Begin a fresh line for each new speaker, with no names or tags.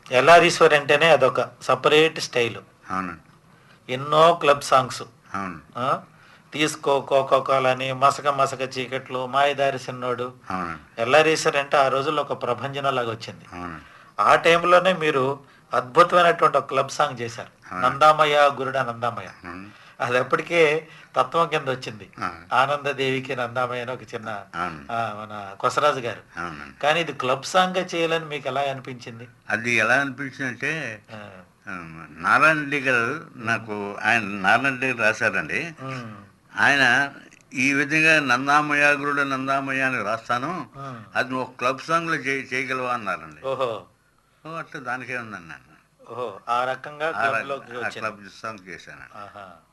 ఎల్ఆరీశ్వర్ అంటేనే అదొక separate style
అవునండి
ఎన్నో క్లబ్ సాంగ్స్
అవును
ఆ? తీసుకో కోకో కోలని మసక మసక చీకట్లు మాయదారి సిన్నోడు
అవునండి
ఎల్ఆరీశ్వర్ అంటే ఆ రోజుల్లో ఒక ప్రభంజనం లాగా వచ్చింది
అవునండి
ఆ టైంలోనే మీరు అద్భుతమైనటువంటి ఒక క్లబ్ సాంగ్ చేశారు నందామయ్య గురుడ నందామయ్య
అవును
అది అప్పటికే తత్వం కింద వచ్చింది
ఆ.
ఆనందదేవికి నందామయ్య అని ఒక చిన్న
అవును
ఆ, మన కొసరాజు గారు
అవునండి
కానీ ఇది క్లబ్ సాంగ్ గా చేయాలని మీకు ఎలా అనిపించింది
అది ఎలా అనిపించిందంటే
ఆ,
ఆ, నారాయణ రెడ్డి గారు నాకు ఆయన నారాయణ రెడ్డి గారు రాశారండి
ఉమ్,
ఆయన ఈ విధంగా నందామయాగురుడు నందామయ్య అని రాస్తాను
ఉమ్.
అది నువ్వు ఒక క్లబ్ సాంగ్లో చేయ చేయగలవా అన్నారండి
ఓహో
ఓ అట్లా దానికే ఉందండి నేను
ఓహో ఆ రకంగా
ఆ
క్లబ్
రక-
లోకి
ఆ
వచ్చింది
క్లబ్ సాంగ్ చేశాను
ఆహా.